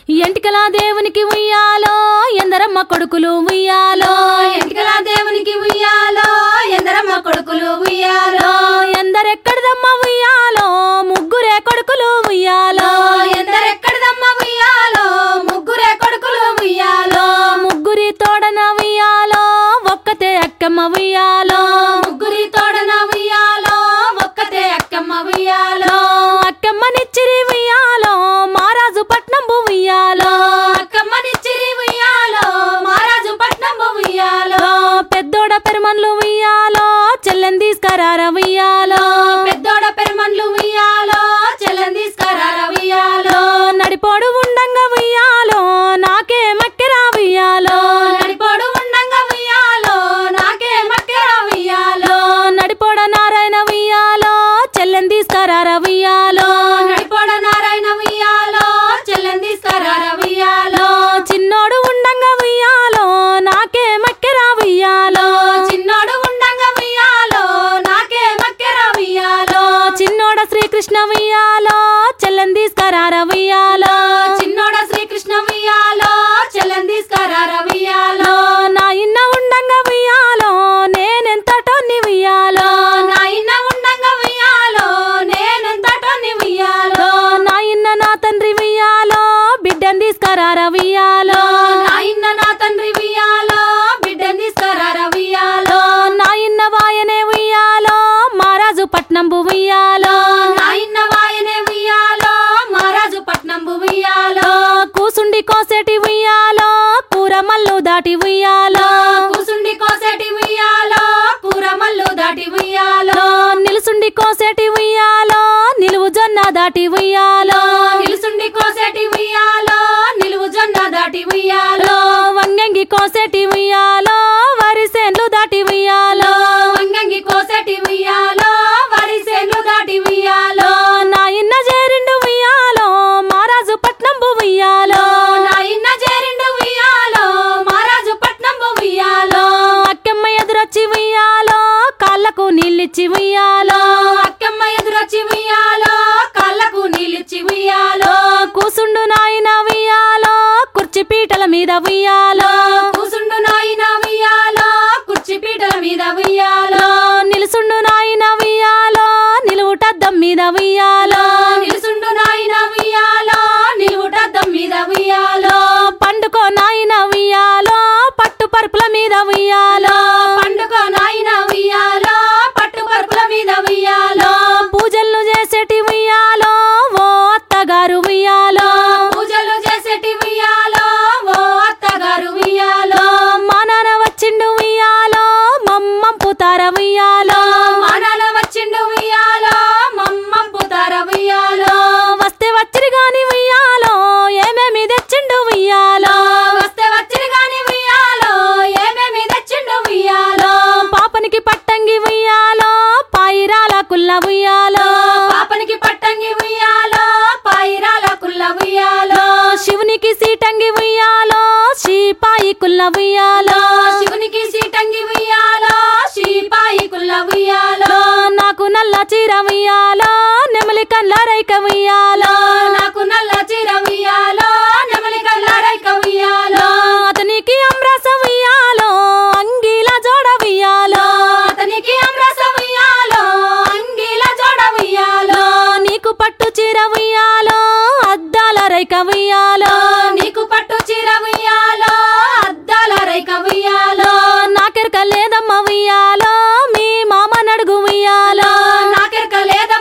ఎంటికలా దేవునికి ఉయ్యాలో ఎందరమ్మ కొడుకులు ఉయ్యాలో ఎంటికల దేవునికి ఉయ్యాలో ఎందరమ్మ కొడుకులు ఉయ్యాలో ఎందరెక్కడిదమ్మ ఉయ్యాలో ముగ్గురే కొడుకులు ఉయ్యాలో ఎందరెక్కడిదమ్మ ఉయ్యాలో ముగ్గురే కొడుకులు ఉయ్యాలో ముగ్గురి తోడన ఉయ్యాలో ఒక్కతే అక్కమ్మ ఉయ్యాలో ముగ్గురి తోడన ఉయ్యాలో ఒక్కతే అక్కమ్మ ఉయ్యాలో అక్కమ్మనిచ్చిరి ఉయ్యాలో మారాజు పట్నం ఉయ్యాలో అక్కమ్మనిచ్చిరి ఉయ్యాలో మహారాజు పట్నం ఉయ్యాలో పెద్దోడ పెరుమన్లు ఉయ్యాలో చెల్లెని తీసుకరార ఉయ్యాలో పెద్దోడ పెరుమన్లు ఉయ్యాలో చెల్లని తీసుకురార ఉయ్యాలో నడిపోడు ఉండంగా ఉయ్యాలో నాకే మక్కెరా ఉయ్యాలో నడిపోడు ఉండంగా ఉయ్యాలో నాకే మక్కెరా ఉయ్యాలో నడిపోడ నారాయణ ఉయ్యాలో చెల్లెని తీసుకరార ఉయ్యాలో నడిపోడ నారాయణ ఉయ్యాలో చెల్లని తీసుకురార ఉయ్యాలో చిన్నోడు ఉండంగా ఉయ్యాలో నాకే మక్కెరా ఉయ్యాలో చిన్నోడు ఉండంగా ఉయ్యాలో నాకే మక్కెరా ఉయ్యాలో చిన్నోడ శ్రీకృష్ణ ఉయ్యాలో చెల్లెని తీసుకరార ఉయ్యాలో చిన్నోడ శ్రీకృష్ణ ఉయ్యాలో చెల్లని తీసుకురార ఉయ్యాలో నా ఇన్న ఉండంగా ఉయ్యాలో నేనెంతటోని ఉయ్యాలో నా ఇన్న ఉండంగా ఉయ్యాలో నేనెంతటోని ఉయ్యాలో నా ఇన్న నా తండ్రి ఉయ్యాలో బిడ్డని తీసుకరార ఉయ్యాలో నా ఇన్న నా తండ్రి ఉయ్యాలో బిడ్డని తీసుకురార ఉయ్యాలో నా ఇన్న వాయనే ఉయ్యాలో మారాజు పట్నం ఉయ్యాలో నా ఇన్న వాయనే ఉయ్యాలో మహారాజు పట్నం ఉయ్యాలో కూసుండి కోసేటి ఉయ్యాలో కూర మల్లు దాటి ఉయ్యాలో కూసుండి కోసేటి ఉయ్యాలో కూర మల్లు దాటి ఉయ్యాలో నిలుసుండి కోసేటి ఉయ్యాలో నిలువు జొన్న దాటి ఉయ్యాలో నిలుసుండి కోసేటి ఉయ్యాలో నిలువు జొన్న దాటి ఉయ్యాలో వంగంగి కోసేటి ఉయ్యాలో వరిసేన్లు దాటి ఉయ్యాలో వంగంగి కోసేటి ఉయ్యాలో వరి సేన్లు దాటి ఉయ్యాలో నా ఇన్న చేరిండు ఉయ్యాలో మారాజు పట్నం ఉయ్యాలో నా ఇన్న చేరిండు ఉయ్యాలో మహారాజు పట్నం ఉయ్యాలో అక్కమ్మ ఎదురొచ్చి ఉయ్యాలో కాళ్ళకు నీళ్ళిచ్చి ఉయ్యాలో అక్కమ్మ ఎదురొచ్చి ఉయ్యాలో కళ్ళకు నీళ్ళిచ్చి ఉయ్యాలో కూసుండు నాయన ఉయ్యాలో కుర్చీ పీటల మీద ఉయ్యాలో కూసుండు నాయన ఉయ్యాలో కుర్చీ పీటల మీద ఉయ్యాలో నిలుసుండు నాయన ఉయ్యాలో నిలువుటద్దం మీద ఉయ్యాలో నిలుసుండు నాయన ఉయ్యాలో నిలువుటద్దం మీద ఉయ్యాలో పండుకో నాయన ఉయ్యాలో పట్టు పరుపుల మీద ఉయ్యాలో పండుగ నాయన ఉయ్యాలో పట్టు పరుపుల మీద ఉయ్యాలో పూజలు చేసేటి ఉయ్యాలో ఓ అత్తగారు ఉయ్యాలో పూజలు చేసేటి ఉయ్యాలో ఓ అత్తగారు ఉయ్యాలో మా నాన్న వచ్చిండు ఉయ్యాలో మమ్మం పుతార ఉయ్యాలో మానాల వచ్చిండు ఉయ్యాలో మమ్మం పుతార ఉయ్యాలో వస్తే వచ్చిరి గాని ఉయ్యాలో ఏమేమి తెచ్చిండు ఉయ్యాలో వస్తే వచ్చిరు గాని ఉయ్యాలో ఏమేమి తెచ్చిండు ఉయ్యాలో పాపనికి పట్టంగి ఉయ్యాలో పాయిరాల కుల్ల ఉయ్యాలో పాపనికి పట్టంగి ఉయ్యాలో పాయిరాల కుల్ల ఉయ్యాలో శివునికి సీటంగి ఉయ్యాలో శ్రీపాయి కుల్ల ఉయ్యాలో శివునికి సీటంగి ఉయ్యాలో శ్రీపాయి కుల్ల ఉయ్యాలో నాకు నల్ల చీర ఉయ్యాలో నెమలి కళ్ళ రైక ఉయ్యాలో నాకు నల్ల చీర ఉయ్యాలో నెమలి కల్లారైక ఉయ్యాలో అతనికి అమ్రస ఉయ్యాలో అంగీల జోడ ఉయ్యాలో అతనికి అమ్రస ఉయ్యాలో అంగిల జోడ ఉయ్యాలో నీకు పట్టు చీర ఉయ్యాలో అద్దాల రైక ఉయ్యాలో నీకు పట్టు చీర ఉయ్యాలో అద్దాల రైక ఉయ్యాలో నాకెరక లేదమ్మ ఉయ్యాలో మీ మామ నడుగు ఉయ్యాలో నాకెరక లేద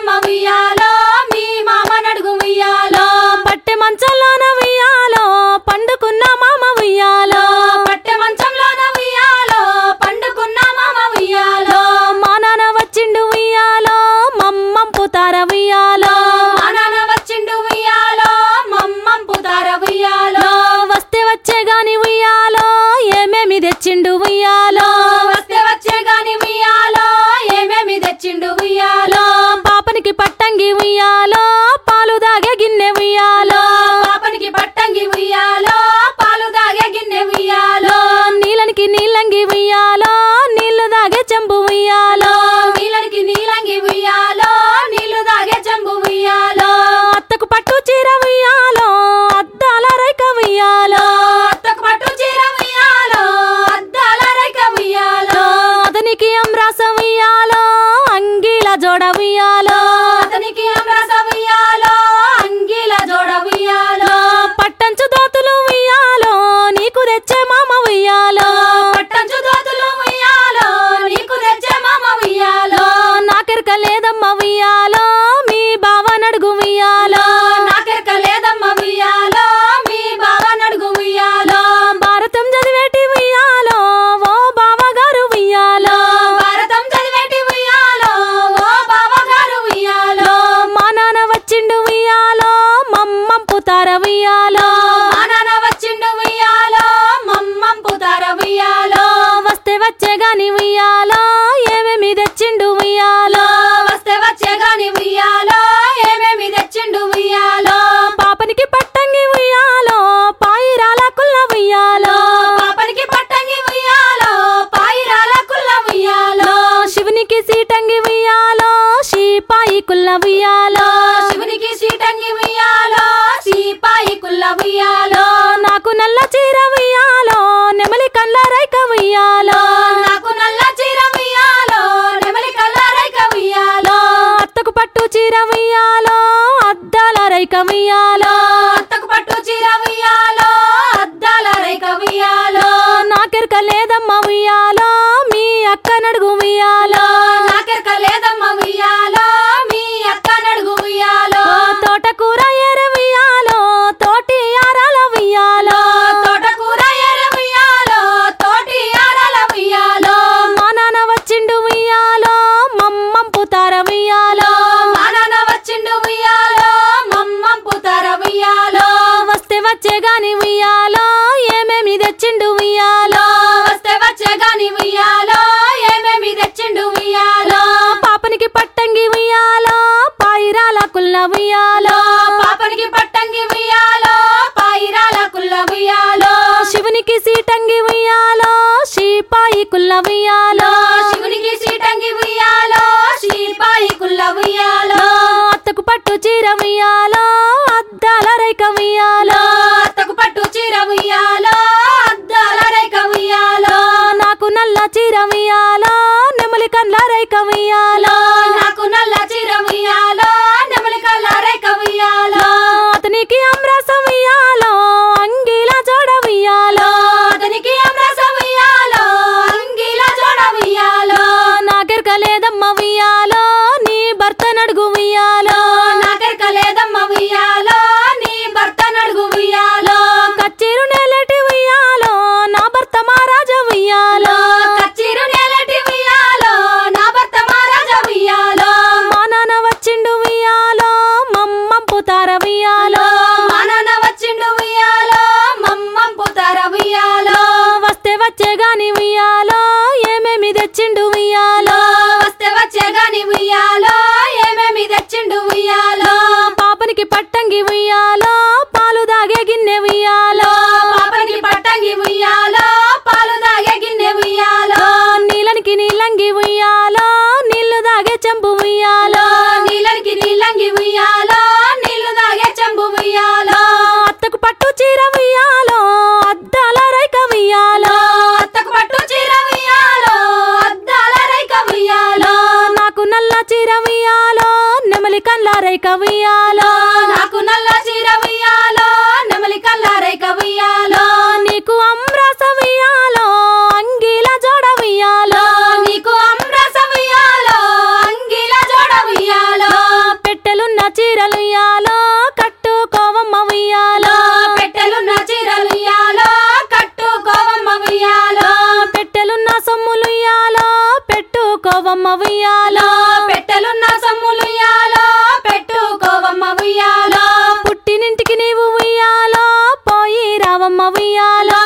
రైక ఉయ్యాలో అత్తకు పట్టు చీర ఉయ్యాలో అద్దాల రేఖ ఉయ్యాలో నాకెరక లేదమ్మ ఉయ్యాలో మీ అక్క నడుగు ఉయ్యాలో నాకెరక లేదమ్మ ఉయ్యాలో మీ అక్క నడుగు ఉయ్యాలో తోటకూర ఎర ఉయ్యాలో తోటి ఆరాల ఉయ్యాలో తోటకూర ఎర్ర ఉయ్యాలో తోటి ఆరాల ఉయ్యాలో మా నాన్న వచ్చిండు ఉయ్యాలో మమ్మం పుతార ఉయ్యాలో మా నాన్న వచ్చిండు ఉయ్యాలో మమ్మం పుతార ఉయ్యాలో వస్తే వచ్చే గాని ఉయ్యాలో ఏమేమి తెచ్చిండు ఉయ్యాలో వస్తే వచ్చే గాని ఉయ్యాలో ఏమేమి తెచ్చిండు ఉయ్యాలో పాపనికి పట్టంగి ఉయ్యాలో పాయిరాల కుల్ల ఉయ్యాలో పాపనికి పట్టంగి ఉయ్యాలో పాయిరాల కుల్ల ఉయ్యాలో శివునికి సీటంగి ఉయ్యాలో శ్రీపాయి కుల్ల ఉయ్యాలో శివునికి సీటంగి ఉయ్యాలో శ్రీపాయి కుల్ల ఉయ్యాలో అత్తకు పట్టు చీర ఉయ్యాలో అద్దాల రైక ఉయ్యాలో అత్తకు పట్టు చీర ఉయ్యాలో అద్దాల రేఖ ఉయ్యాలో నాకు నల్ల చీర ఉయ్యాలో నెమలి కండ్ల రైక ఉయ్యాలో నాకు నల్ల చీర ఉయ్యాలో నెమలి కళ్ళ రేఖ ఉయ్యాలో అతనికి అమ్రాసం ఉయ్యాలో అంగిల జోడ ఉయ్యాలో అతనికి అమరసం ఉయ్యాలో అంగిల జోడ ఉయ్యాలో నాకెరక లేదమ్మ ఉయ్యాలో నీ భర్త నడుగు ఉయ్యాలో నాకెరక లేదమ్మ ఉయ్యాలో నీ భర్త నడుగు ఉయ్యాలో కచ్చిరు నేలటి ఉయ్యాలో నా భర్త మహారాజ ఉయ్యాలో కచ్చిరు నేలటి ఉయ్యాలో నా భర్త మహారాజ ఉయ్యాలో మా నాన్న వచ్చిండు ఉయ్యాలో మమ్మం పుతార ఉయ్యాలో మా నాన్న వచ్చిండు ఉయ్యాలో మమ్మం పుతార ఉయ్యాలో వస్తే వచ్చే గాని ఉయ్యాలో ఏమేమి తెచ్చిండు ఉయ్యాలో వస్తే వచ్చే గాని ఉయ్యాలో ఏమేమి తెచ్చిండు ఉయ్యాలో పాపనికి పట్టంగి ఉయ్యాలో పాలు దాగే గిన్నె ఉయ్యాలో పాపనికి పట్టంగి ఉయ్యాలో పాలు దాగే గిన్నె ఉయ్యాలో నీళ్ళనికి నీళ్ళంగి ఉయ్యాలో నీళ్లు దాగే చెంబు ఉయ్యాలో నీళ్ళకి నీళ్ళంగి ఉయ్యాలో నీళ్లు దాగే చెంబు ఉయ్యాలో అత్తకు పట్టు చీర ఉయ్యాలో అద్దాల రైక ఉయ్యాలో అత్తకు పట్టు చీర ఉయ్యాలో అద్దాల రేఖ ఉయ్యాలో నాకు నల్ల చీర ఉయ్యాలో నెమలి కండ్ల రైక ఉయ్యాలో నాకు నల్ల చీర ఉయ్యాలో నెమలి కళ్ళ రేఖ ఉయ్యాలో నీకు అమ్రాస ఉయ్యాలో అంగిల జోడ ఉయ్యాలో నీకు అమ్రస ఉయ్యాలో అంగిల జోడ ఉయ్యాలో పెట్టెలున్న చీరలు ఉయ్యాలో కట్టుకోవమ్మ ఉయ్యాలో పెట్టెలున్న చీరలు ఉయ్యాలో కట్టుకోవమ్మ ఉయ్యాలో పెట్టెలున్న సొమ్ములు ఉయ్యాలో పెట్టుకోవమ్మ ఉయ్యాలో పెట్టెలున్న సొమ్ములు ఉయ్యాలో పెట్టుకోవమ్మ ఉయ్యాలో పుట్టినింటికి నీవు ఉయ్యాలో పోయి రావమ్మ ఉయ్యాలో